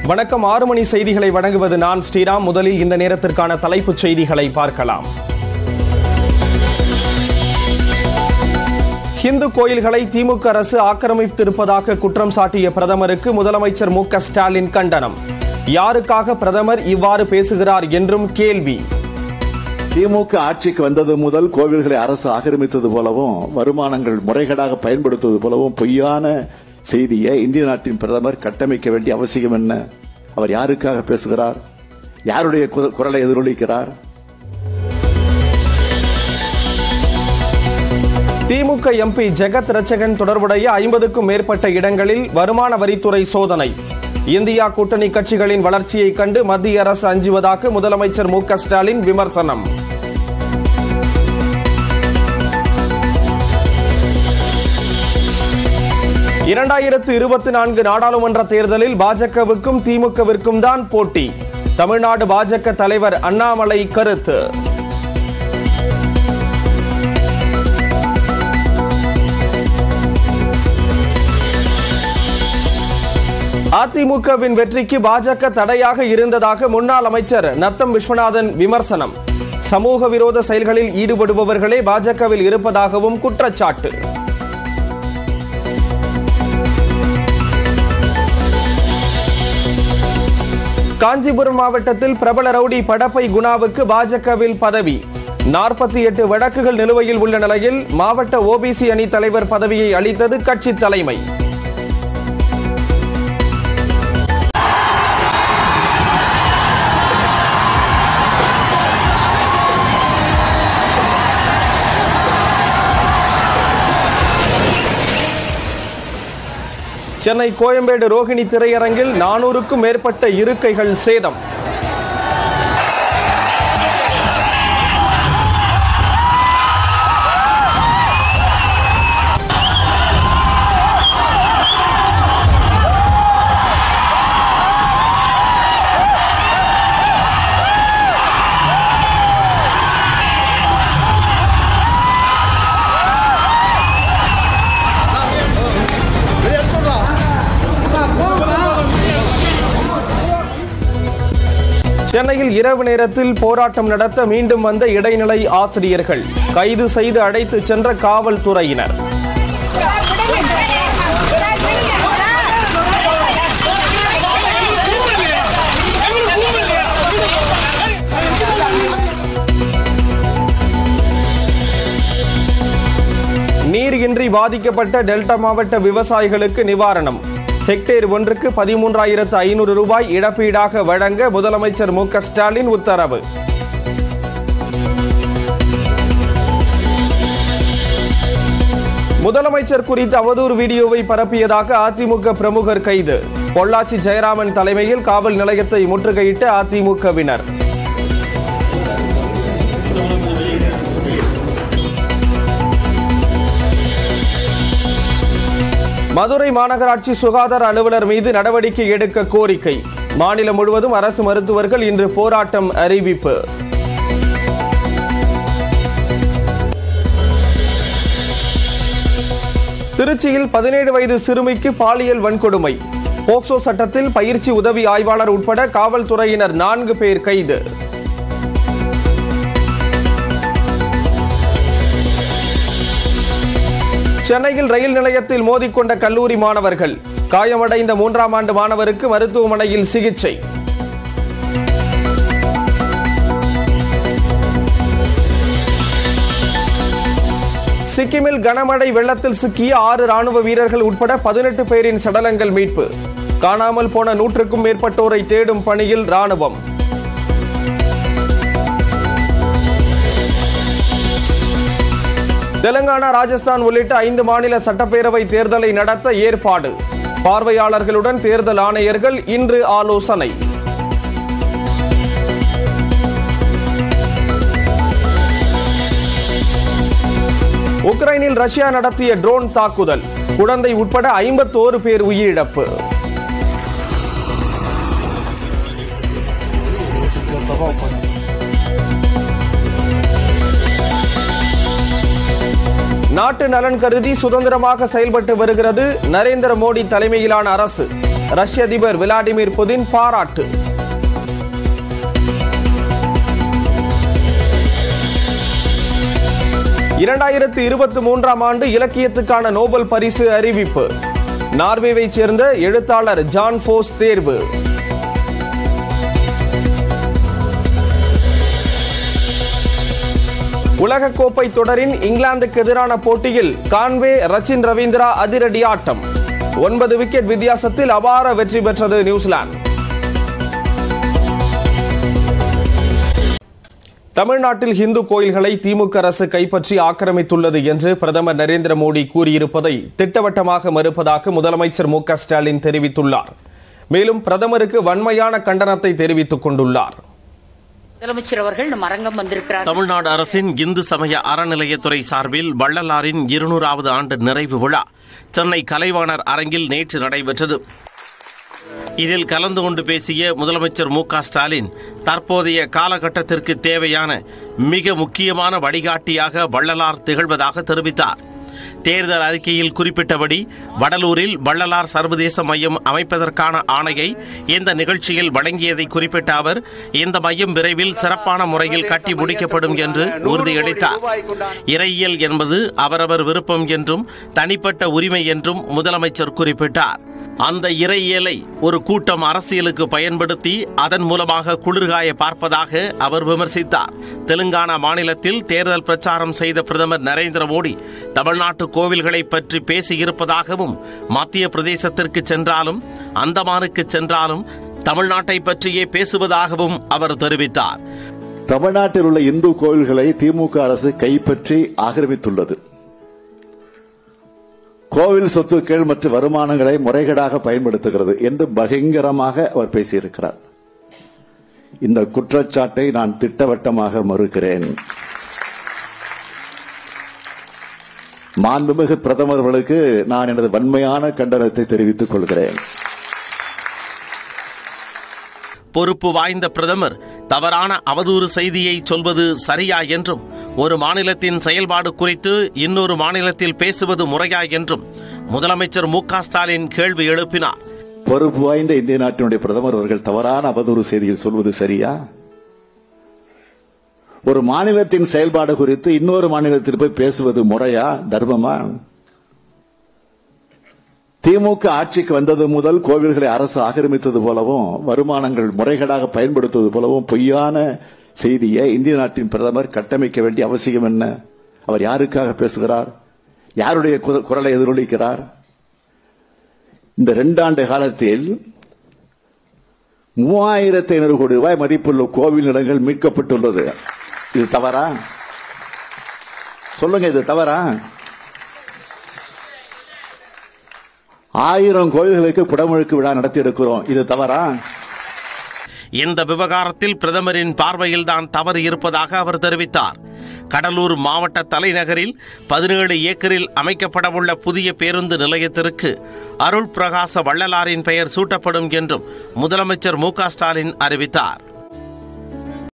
வணக்கம் ஆறு மணி செய்திகளை வழங்குவது நான் ஸ்ரீராம் முதலில் இந்த நேரத்திற்கான தலைப்புச் செய்திகளை பார்க்கலாம் ஹிந்து கோயில்களை திமுக அரசு ஆக்கிரமித்திருப்பதாக குற்றம் சாட்டிய பிரதமருக்கு முதலமைச்சர் மு க ஸ்டாலின் கண்டனம் யாருக்காக பிரதமர் இவ்வாறு பேசுகிறார் என்றும் கேள்வி திமுக ஆட்சிக்கு வந்தது முதல் கோவில்களை அரசு ஆக்கிரமித்தது போலவும் வருமானங்கள் முறைகேடாக பயன்படுத்துவது போலவும் பொய்யான செய்தியை இந்திய நாட்டின் பிரதமர் கட்டமைக்க வேண்டிய அவசியம் என்ன அவர் யாருக்காக பேசுகிறார் யாருடைய கு- குரலை எதிரொலிக்கிறார் திமுக எம்பி ஜெகத் ரச்சகன் தொடர்புடைய ஐம்பதுக்கும் மேற்பட்ட இடங்களில் வருமான வரித்துறை சோதனை இந்தியா கூட்டணி கட்சிகளின் வளர்ச்சியை கண்டு மத்திய அரசு அஞ்சுவதாக முதலமைச்சர் மு க ஸ்டாலின் விமர்சனம் இரண்டாயிரத்து இருபத்தி நான்கு நாடாளுமன்ற தேர்தலில் பாஜகவுக்கும் திமுகவிற்கும் தான் போட்டி தமிழ்நாடு பாஜக தலைவர் அண்ணாமலை கருத்து அதிமுகவின் வெற்றிக்கு பாஜக தடையாக இருந்ததாக முன்னாள் அமைச்சர் நத்தம் விஸ்வநாதன் விமர்சனம் சமூக விரோத செயல்களில் ஈடுபடுபவர்களே பாஜகவில் இருப்பதாகவும் குற்றச்சாட்டு காஞ்சிபுரம் மாவட்டத்தில் பிரபல ரவுடி படப்பை குணாவுக்கு பாஜகவில் பதவி நாற்பத்தி எட்டு வழக்குகள் நிலுவையில் உள்ள நிலையில் மாவட்ட ஓபிசி அணி தலைவர் பதவியை அளித்தது கட்சி தலைமை சென்னை கோயம்பேடு ரோஹிணி திரையரங்கில் நானூறுக்கும் மேற்பட்ட இருக்கைகள் சேதம் சென்னையில் இரவு நேரத்தில் போராட்டம் நடத்த மீண்டும் வந்த இடைநிலை ஆசிரியர்கள் கைது செய்து அழைத்து சென்ற காவல்துறையினர் நீர் இன்றி பாதிக்கப்பட்ட டெல்டா மாவட்ட விவசாயிகளுக்கு நிவாரணம் ஹெக்டேர் ஒன்றுக்கு பதிமூன்றாயிரத்து ஐநூறு ரூபாய் இழப்பீடாக வழங்க முதலமைச்சர் மு க ஸ்டாலின் உத்தரவு முதலமைச்சர் குறித்த அவதூறு வீடியோவை பரப்பியதாக அதிமுக பிரமுகர் கைது பொள்ளாச்சி ஜெயராமன் தலைமையில் காவல் நிலையத்தை முற்றுகையிட்ட அதிமுகவினர் மதுரை மாநகராட்சி சுகாதார அலுவலர் மீது நடவடிக்கை எடுக்க கோரிக்கை மாநிலம் முழுவதும் அரசு மருத்துவர்கள் இன்று போராட்டம் அறிவிப்பு திருச்சியில் பதினேழு வயது சிறுமிக்கு பாலியல் வன்கொடுமை போக்சோ சட்டத்தில் பயிற்சி உதவி ஆய்வாளர் உட்பட காவல்துறையினர் நான்கு பேர் கைது சென்னையில் ரயில் நிலையத்தில் மோதிக்கொண்ட கல்லூரி மாணவர்கள் காயமடைந்த மூன்றாம் ஆண்டு மாணவருக்கு மருத்துவமனையில் சிகிச்சை சிக்கிமில் கனமழை வெள்ளத்தில் சிக்கிய ஆறு ராணுவ வீரர்கள் உட்பட பதினெட்டு பேரின் சடலங்கள் மீட்பு காணாமல் போன நூற்றுக்கும் மேற்பட்டோரை தேடும் பணியில் ராணுவம் தெலுங்கானா ராஜஸ்தான் உள்ளிட்ட ஐந்து மாநில சட்டப்பேரவை தேர்தலை நடத்த ஏற்பாடு பார்வையாளர்களுடன் தேர்தல் ஆணையர்கள் இன்று ஆலோசனை உக்ரைனில் ரஷ்யா நடத்திய ட்ரோன் தாக்குதல் குழந்தை உட்பட ஐம்பத்தோரு பேர் உயிரிழப்பு நாட்டு நலன் கருதி சுதந்திரமாக செயல்பட்டு வருகிறது நரேந்திர மோடி தலைமையிலான அரசு ரஷ்ய அதிபர் விளாடிமிர் புதின் பாராட்டு இரண்டாயிரத்து இருபத்தி மூன்றாம் ஆண்டு இலக்கியத்துக்கான நோபல் பரிசு அறிவிப்பு நார்வேவைச் சேர்ந்த எழுத்தாளர் ஜான் போஸ் தேர்வு உலகக்கோப்பை தொடரின் இங்கிலாந்துக்கு எதிரான போட்டியில் கான்வே ரச்சின் ரவீந்திரா அதிரடி ஆட்டம் ஒன்பது விக்கெட் வித்தியாசத்தில் அபார வெற்றி பெற்றது நியூசிலாந்து தமிழ்நாட்டில் இந்து கோயில்களை திமுக அரசு கைப்பற்றி ஆக்கிரமித்துள்ளது என்று பிரதமர் நரேந்திர மோடி கூறியிருப்பதை திட்டவட்டமாக மறுப்பதாக முதலமைச்சர் மு க ஸ்டாலின் தெரிவித்துள்ளார் மேலும் பிரதமருக்கு வன்மையான கண்டனத்தை தெரிவித்துக் கொண்டுள்ளார் முதலமைச்சர் அவர்கள் நம் அரங்கம் வந்திருக்கிறார் தமிழ்நாடு அரசின் இந்து சமய அறநிலையத்துறை சார்பில் வள்ளலாரின் இருநூறாவது ஆண்டு நிறைவு விழா சென்னை கலைவாணர் அரங்கில் நேற்று நடைபெற்றது இதில் கலந்து கொண்டு பேசிய முதலமைச்சர் மு க ஸ்டாலின் தற்போதைய காலகட்டத்திற்கு தேவையான மிக முக்கியமான வழிகாட்டியாக வள்ளலார் திகழ்வதாக தெரிவித்தார் தேர்தல் அறிக்கையில் குறிப்பிட்டபடி வடலூரில் வள்ளலார் சர்வதேச மையம் அமைப்பதற்கான ஆணையை இந்த நிகழ்ச்சியில் வழங்கியதை குறிப்பிட்ட அவர் இந்த மையம் விரைவில் சிறப்பான முறையில் கட்டி முடிக்கப்படும் என்று உறுதியளித்தார் இறையியல் என்பது அவரவர் விருப்பம் என்றும் தனிப்பட்ட உரிமை என்றும் முதலமைச்சர் குறிப்பிட்டார் அந்த இறையியலை ஒரு கூட்டம் அரசியலுக்கு பயன்படுத்தி அதன் மூலமாக குளிர்காய பார்ப்பதாக அவர் விமர்சித்தார் தெலுங்கானா மாநிலத்தில் தேர்தல் பிரச்சாரம் செய்த பிரதமர் நரேந்திர மோடி தமிழ்நாட்டு கோவில்களை பற்றி பேசியிருப்பதாகவும் மத்திய பிரதேசத்திற்கு சென்றாலும் அந்தமானுக்கு சென்றாலும் தமிழ்நாட்டை பற்றியே பேசுவதாகவும் அவர் தெரிவித்தார் தமிழ்நாட்டில் உள்ள இந்து கோவில்களை திமுக அரசு கைப்பற்றி ஆக்கிரமித்துள்ளது கோவில் சொத்துக்கள் மற்றும் வருமானங்களை முறைகேடாக பயன்படுத்துகிறது என்று பகிங்கரமாக அவர் பேசியிருக்கிறார் இந்த குற்றச்சாட்டை நான் திட்டவட்டமாக மறுக்கிறேன் மாண்புமிகு பிரதமர் அவர்களுக்கு நான் எனது வன்மையான கண்டனத்தை தெரிவித்துக் கொள்கிறேன் பொறுப்பு வாய்ந்த பிரதமர் தவறான அவதூறு செய்தியை சொல்வது சரியா என்றும் ஒரு மாநிலத்தின் செயல்பாடு குறித்து இன்னொரு மாநிலத்தில் பேசுவது முறையா என்றும் முதலமைச்சர் மு க ஸ்டாலின் கேள்வி எழுப்பினார் பொறுப்பு வாய்ந்த இந்திய நாட்டினுடைய பிரதமர் அவர்கள் தவறான அவதூறு செய்தியில் சொல்வது சரியா ஒரு மாநிலத்தின் செயல்பாடு குறித்து இன்னொரு மாநிலத்தில் போய் பேசுவது முறையா தர்மமா திமுக ஆட்சிக்கு வந்தது முதல் கோவில்களை அரசு ஆக்கிரமித்தது போலவும் வருமானங்கள் முறைகேடாக பயன்படுத்துவது போலவும் பொய்யான செய்தியை இந்திய நாட்டின் பிரதமர் கட்டமைக்க வேண்டிய அவசியம் என்ன அவர் யாருக்காக பேசுகிறார் யாருடைய கு- குரலை எதிரொலிக்கிறார் இந்த ரெண்டாண்டு காலத்தில் மூவாயிரத்தி ஐநூறு கோடி ரூபாய் மதிப்புள்ள கோவில் நிலங்கள் மீட்கப்பட்டுள்ளது இது தவறா சொல்லுங்க இது தவறா ஆயிரம் கோயில்களுக்கு குடமுழுக்கு விழா நடத்தி இருக்கிறோம் இது தவறா இந்த விவகாரத்தில் பிரதமரின் பார்வையில்தான் தவறு இருப்பதாக அவர் தெரிவித்தார் கடலூர் மாவட்ட தலைநகரில் பதினேழு ஏக்கரில் அமைக்கப்படவுள்ள புதிய பேருந்து நிலையத்திற்கு அருள் பிரகாச வள்ளலாரின் பெயர் சூட்டப்படும் என்றும் முதலமைச்சர் மு க ஸ்டாலின் அறிவித்தார்